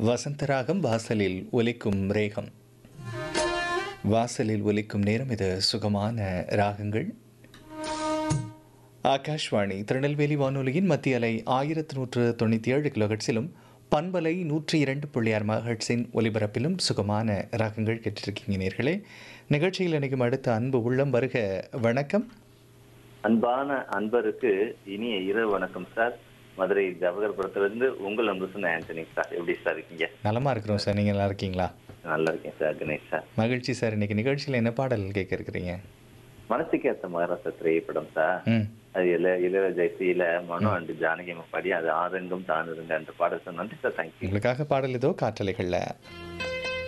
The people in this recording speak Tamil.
வசந்தராகம் வாசலில் ஒலிக்கும் ரேகம் வாசலில் ஒலிக்கும் நேரம் இது சுகமான ராகங்கள் ஆகாஷ்வாணி திருநெல்வேலி வானொலியின் மத்திய அலை ஆயிரத்து நூற்று தொண்ணூற்றி ஏழு கிலோஹெட்ஸிலும் பண்பலை நூற்றி இரண்டு புள்ளி ஆறு மகட்ஸின் ஒலிபரப்பிலும் சுகமான ராகங்கள் கேட்டிருக்கீங்க நேர்களே நிகழ்ச்சியில் இணைக்கும் அடுத்த அன்பு உள்ளம் வருக வணக்கம் அன்பான அன்பருக்கு இனிய இரவு வணக்கம் சார் மதுரை ஜவஹர்புரத்திலிருந்து உங்கள் அன்பு சொன்ன ஆண்டனி சார் எப்படி சார் இருக்கீங்க நலமா இருக்கிறோம் சார் நீங்கள் நல்லா இருக்கீங்களா நல்லா இருக்கேன் சார் கணேஷ் சார் மகிழ்ச்சி சார் இன்னைக்கு நிகழ்ச்சியில் என்ன பாடல் கேட்க இருக்கிறீங்க மனசுக்கு ஏத்த மகாராஷ்டிரா திரைப்படம் சார் ம் அது இள இளையராஜா இசையில மனோ அண்டு ஜானகி அம்மா பாடி அது ஆரங்கம் தானிருங்க அந்த பாடல் சார் நன்றி சார் தேங்க்யூ உங்களுக்காக பாடல் ஏதோ காற்றலைகளில்